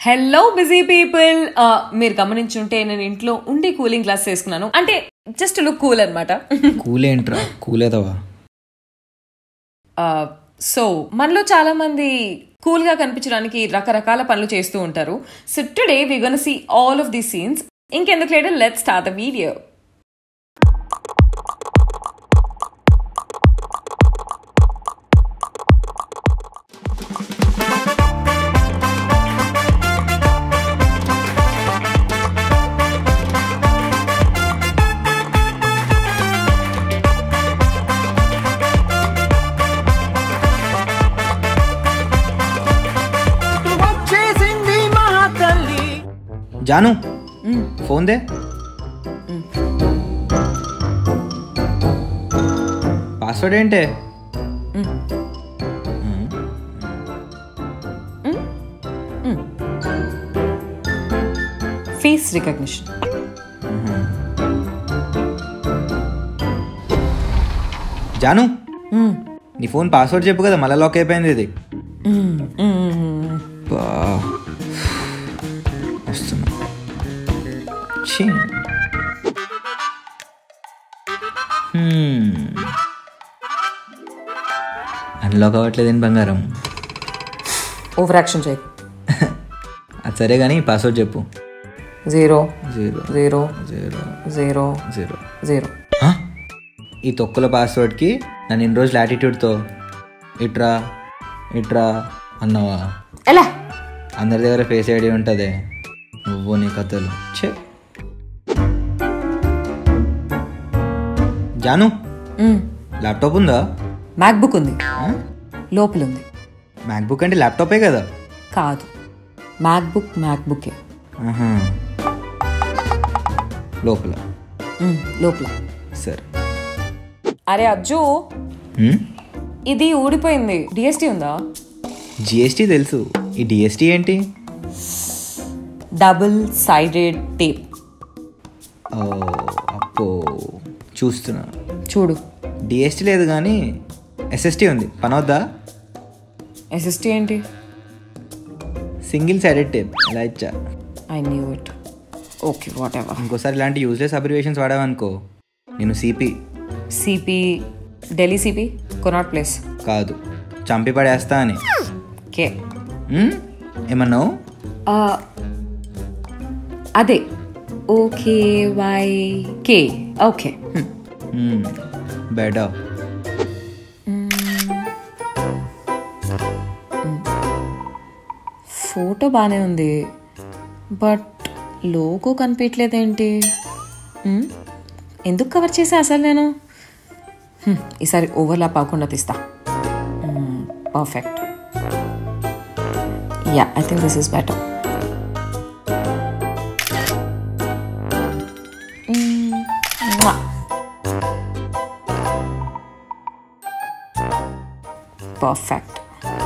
Hello busy people మీరు గమనించుంటే నేను ఇంట్లో ఉండి కూలింగ్ గ్లాస్ వేసుకున్నాను అంటే జస్ట్ లుక్ కూల్ అనమాట కూలేంట్రా కూలేదవా సో మనలో చాలా మంది కూల్ గా కనిపించడానికి రకరకాల పనులు చేస్తూ ఉంటారు so today we gonna see all of the scenes ఇంకెందుకు లేడు లెట్ స్టార్ట్ ద వీడియో వచ్చేసింది మా తల్లి జాను ఫోన్ దే పాస్వర్డ్ ఏంటే ఫేస్ రికగ్నిషన్ జాను నీ ఫోన్ పాస్వర్డ్ చెప్పు కదా మళ్ళీ లాక్ అయిపోయింది ఇది బా. వస్తున్నా ఛీ. హ్మ్. అన్లాక్ అవ్వట్లేదేం బంగారం ఓవర్ యాక్షన్ చేయి అది సరే కానీ పాస్వర్డ్ చెప్పు zero zero zero zero zero zero zero హ? ఈ తొక్కుల పాస్వర్డ్కి నన్ను ఇన్ని రోజులు యాటిట్యూడ్తో ఇట్రా ఇట్రా అన్నావా ఎలా అందరి దగ్గర ఫేస్ ఐడి ఉంటుంది నువ్వు నీ కథలు ఛే జాను ల్యాప్టాప్ ఉందా మ్యాక్బుక్ ఉంది లోపల ఉంది మ్యాక్బుక్ అంటే ల్యాప్టాపే కదా కాదు మ్యాక్బుక్ మ్యాక్బుకే ఆహా. లోపల లోపల సరే అరే అజ్జు ఇది ఊడిపోయింది డిఎస్టీ ఉందా జిఎస్టీ తెలుసు ఈ డిఎస్టీ ఏంటి డబుల్ సైడెడ్ టేప్ ఓ, అప్పో చూస్తున్నా చూడు డిఎస్టీ లేదు కానీ ఎస్ఎస్టీ ఉంది పనవద్దా ఎస్ఎస్టీ ఏంటి సింగిల్ సైడెడ్ టేప్ ఇలా ఇచ్చా I knew it okay whatever ఇంకోసారి ఇలాంటి యూజ్లెస్ అబ్రివేషన్స్ వాడావనుకో నేను CP CP Delhi CP Connaught Place కాదు చంపి పడేస్తా అని కే ఉమ్? ఏమన్నావు అదే okay why K okay better photo బాగానే ఉంది బట్ లోగో కనిపించలేదేంటి Hmm? ఎందుకు కవర్ చేసా అసలు నేను Hmm, ఈసారి ఓవర్లాప్ అవ్వకుండా తీస్తా perfect yeah I think this is better perfect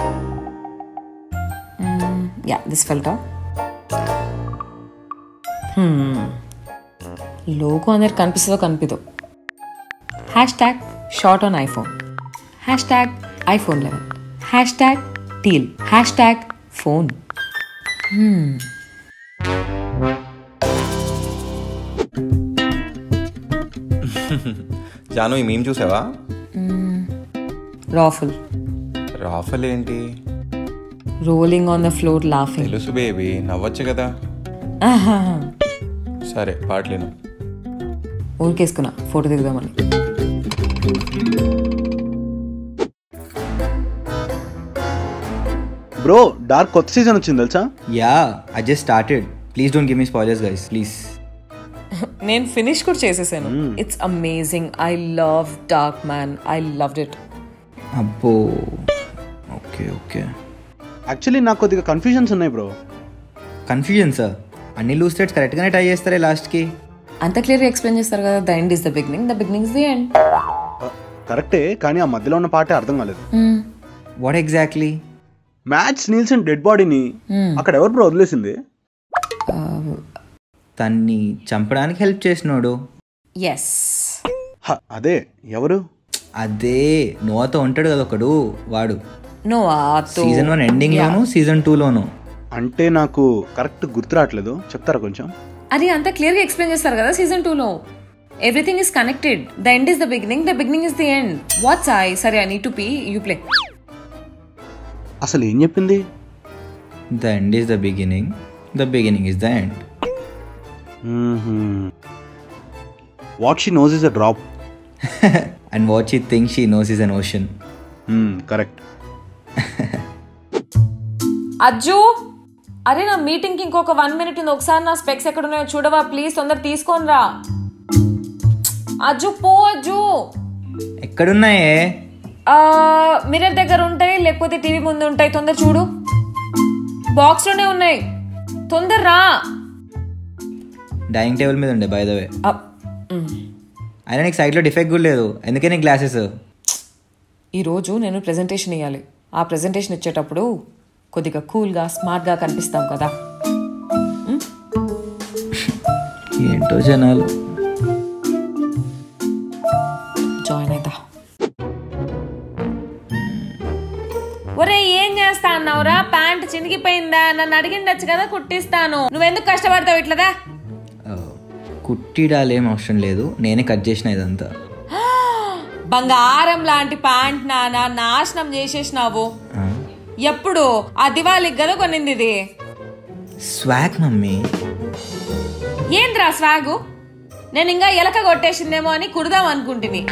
yeah this filter logo అందరికి కనిపిస్తుందో కనిపిదో hashtag shot on iPhone hashtag iPhone eleven hashtag teal hashtag phone Janu ఈ మేము చూసావా రాఫుల్ రాఫల్ ఏంటి rolling on the floor laughing తెలుసు baby నవ్వచ్చు కదా సరే పాటలేను ఊరికేసుకున్నా ఫోటో దిగుదామని బ్రో డార్క్ కొత్త సీజన్ వచ్చింది తెలుసా yeah I just started please don't give me spoilers guys please నేను ఫినిష్ కూడా చేసేసాను it's amazing I love Dark man I loved it అబ్బో ఓకే ఓకే యాక్చువల్లీ నాకు కొద్దిగా కన్ఫ్యూజన్స్ ఉన్నాయి బ్రో కన్ఫ్యూజన్ సార్ అన్ని లూజ్ స్టేట్స్ కరెక్ట్గానే ట్రై చేస్తారే లాస్ట్కి అంత క్లియర్గా ఎక్స్ప్లెయిన్ చేస్తారు కదా the end is the beginning the beginning is the end కరెక్టే కానీ ఆ మధ్యలో ఉన్న పాటే అర్థం కాలేదు what exactly Mads Nielsen dead బాడీని అక్కడ ఎవరు బ్రో వదిలేసింది తన్ని చంపడానికి హెల్ప్ చేసినోడు ఎస్ హ, అదే ఎవరు అదే నోవాతో ఉంటాడు కదా ఒకడు వాడు నో ఆతో సీజన్ వన్ ఎండింగ్ లోను సీజన్ టూ లోను అంటే నాకు కరెక్ట్ గుర్తు రావట్లేదు చెప్తారా కొంచెం అది అంత క్లియర్గా ఎక్స్ప్లెయిన్ చేస్తారు కదా సీజన్ టూలో everything is connected the end is the beginning the beginning is the end what's I సరే I need to pee you play అసలు ఏం చెప్పింది the end is the beginning the beginning is the end what she knows is a drop and what she think she knows is an ocean correct Ajju అరే నా meeting కి ఇంకొక one minute ఉంది ఒకసారి నా స్పెక్స్ ఎక్కడ ఉన్నాయో చూడవా ప్లీజ్ తొందర తీసుకొని రా అజ్జు పో అజ్జు ఎక్కడున్నాయే మిర్రర్ దగ్గర ఉంటాయి లేకపోతే టీవీ ముందు ఉంటాయి తొందర చూడు బాక్స్ లోనే ఉన్నాయి తొందర రా డైనింగ్ టేబుల్ మీద ఉండే బై ద వే అప్. మ్. అయినా నీకు సైడ్లో డిఫెక్ట్ కూడా లేదు ఎందుకే నీకు గ్లాసెస్ ఈరోజు నేను ప్రెజెంటేషన్ ఇవ్వాలి ఆ ప్రెజెంటేషన్ ఇచ్చేటప్పుడు కొద్దిగా కూల్గా స్మార్ట్గా కనిపిస్తాం కదా ఏంటో జనాలు జాయిన్ అవుతా ఒరే ఏం చేస్తా అన్నావురా ప్యాంట్ చినిగిపోయిందా నన్ను అడిగిండొచ్చు కదా కుట్టిస్తాను నువ్వెందుకు కష్టపడతావు ఇట్లదా ఆ, కుట్టిడాలేం అవసరం లేదు నేనే కట్ చేసిన ఇదంతా బంగారం లాంటి ప్యాంట్ నానా నాశనం చేసేసినావు ఆ, ఎప్పుడు ఆ దివాళికి కదా కొనింది ఇది స్వాగ్ మమ్మీ ఏంద్రా స్వాగు నేను ఇంకా ఎలక కొట్టేసిందేమో అని కుడదాం అనుకుంటుని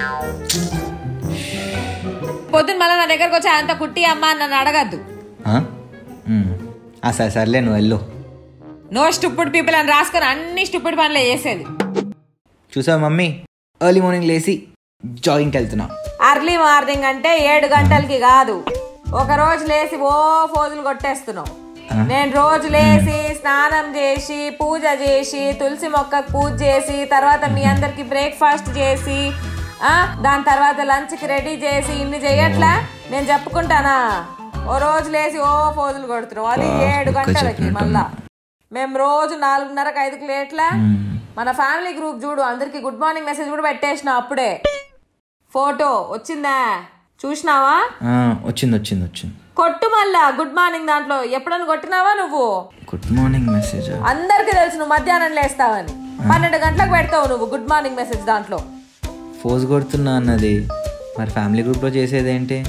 పొద్దున్న మళ్ళీ నా దగ్గరకు వచ్చి అంత కుట్టి అమ్మా అని నన్ను అడగద్దు ఆ? మ్. ఆ, సరే సర్లే నువ్వు వెళ్ళు నో స్టూపిడ్ పీపుల్ అని రాసుకొని అన్ని స్టూపిడ్ పనులే చేసేది చూసావా మమ్మీ ఎర్లీ మార్నింగ్ లేచి జాగింగ్కి వెళ్తున్నా అర్లీ మార్నింగ్ అంటే ఏడు గంటలకి కాదు ఒక రోజు లేసి ఓ ఫోజులు కొట్టేస్తున్నావు నేను రోజు లేసి స్నానం చేసి పూజ చేసి తులసి మొక్కకు పూజ చేసి తర్వాత మీ అందరికి బ్రేక్ఫాస్ట్ చేసి ఆ దాని తర్వాత లంచ్ కి రెడీ చేసి ఇన్ని చేయట్లా నేను చెప్పుకుంటానా ఓ రోజు లేసి ఓ ఫోజులు కొడుతున్నావు అది ఏడు గంటలకి మళ్ళా మేము రోజు నాలుగున్నరకు ఐదుకి లేట్లా మన ఫ్యామిలీ గ్రూప్ చూడు అందరికి గుడ్ మార్నింగ్ మెసేజ్ కూడా పెట్టేసిన అప్పుడే ఫోటో వచ్చిందా చూసినావా ఆ, వచ్చింది వచ్చింది వచ్చింది కొట్టు మళ్ళా గుడ్ మార్నింగ్ దాంట్లో ఎప్పుడన్నా కొట్టినావా నువ్వు గుడ్ మార్నింగ్ మెసేజ్ అందరికి తెలుసు నువ్వు మధ్యాహ్నం లేస్తావని పన్నెండు గంటలకు పెడతావు నువ్వు గుడ్ మార్నింగ్ మెసేజ్ దాంట్లో ఫోజ్ కొడుతున్నా అన్నది మరి ఫ్యామిలీ గ్రూప్లో చేసేది ఏంటి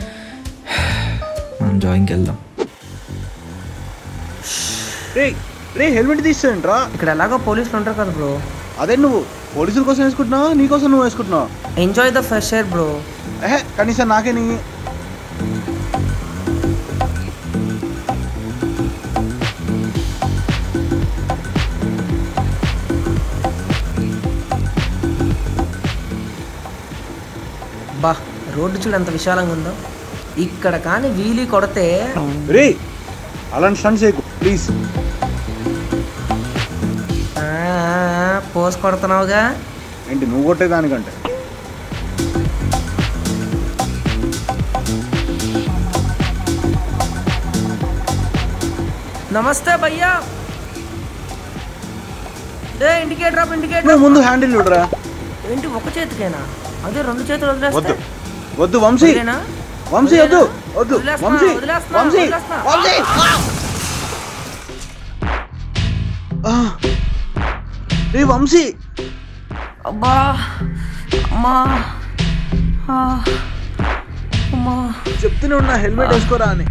మనం జాయింగ్కి వెళ్దాం రే రే హెల్మెట్ తీసేయండి రా ఇక్కడ ఎలాగో పోలీసులు ఉంటారు కదా బ్రో అదే నువ్వు పోలీసుల కోసం వేసుకుంటున్నావా నీకోసం నువ్వు వేసుకుంటున్నావు enjoy the fresh air bro ఏహే కనీసం నాకే నీ బా రోడ్డు చూడు ఎంత విశాలంగా ఉందో ఇక్కడ కానీ వీలీ కొడితే రే అలాంటి స్టంట్ చేయకు ప్లీజ్ ఆ, ఆ, పోస్ కొడుతున్నావుగా ఏంటి నువ్వు కొట్టేదానికంటే నమస్తే భయ్యా ఏ ఇండికేటర్ డ్రాప్ ఇండికేటర్ నువ్వు ముందు హ్యాండిల్ చూడరా ఏంటి ఒక చేతికేనా అదే రెండు చేతులు వద్దు వదిలేస్తే వద్దు వంశీ వదిలేనా? వంశీ వద్దు వద్దు వదిలేస్తున్నా, వంశీ వదిలేస్తున్నా, వంశీ వదిలేస్తున్నా. వంశీ ఆ! రే వంశీ అబ్బా అమ్మా ఆ, అమ్మా చెప్తూనే ఉన్నా హెల్మెట్ వేసుకోరా అని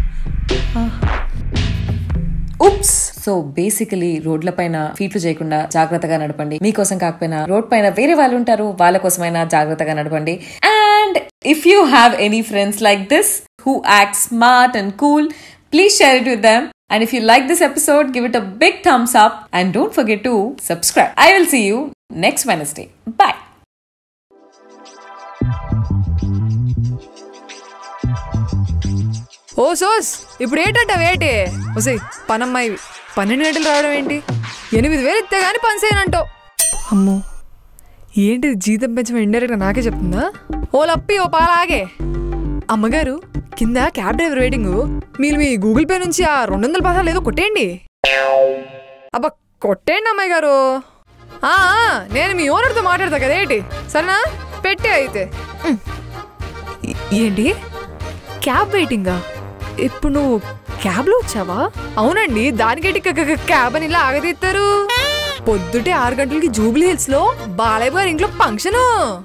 ఉప్స్ సో బేసికలీ రోడ్ల పైన ఫీట్లు చేయకుండా జాగ్రత్తగా నడపండి మీకోసం కాకపోయినా రోడ్ పైన వేరే వాళ్ళు ఉంటారు వాళ్ళ కోసమైనా జాగ్రత్తగా నడపండి and if you have any friends like this who act smart and cool please share it with them And if you like this episode, give it a big thumbs up and don't forget to subscribe. I will see you next Wednesday. Bye. ఓ సోస్ ఇప్పుడు ఏంటంట వేటి ఒసే పనమ్మాయి పన్నెండు గంటలు రావడం ఏంటి ఎనిమిది వేలు ఇస్తే గానీ పని చేయనంటావు అమ్మో ఏంటిది జీతం పెంచడం ఇండైరెక్ట్గా నాకే చెప్తుందా ఓ లప్పి ఓ పాలాగే అమ్మగారు కింద క్యాబ్ డ్రైవర్ వెయిటింగ్ మీరు మీ గూగుల్ పే నుంచి ఆ రెండు వందల పదాలు ఏదో కొట్టేయండి అబ్బా కొట్టేయండి అమ్మాయి గారు ఆ, ఆ, నేను మీ ఓనర్తో మాట్లాడతా కదా ఏంటి సరేనా పెట్టే అయితే ఉమ్. ఏ- ఏంటి క్యాబ్ వెయిటింగా ఇప్పుడు నువ్వు క్యాబ్ లో వచ్చావా అవునండి దానికేంటి క- క- క్యాబ్ అని ఇలా ఆగదీస్తారు పొద్దుటే ఆరు గంటలకి జూబ్లీ హిల్స్ లో బాలయ్య గారి ఇంట్లో ఫంక్షన్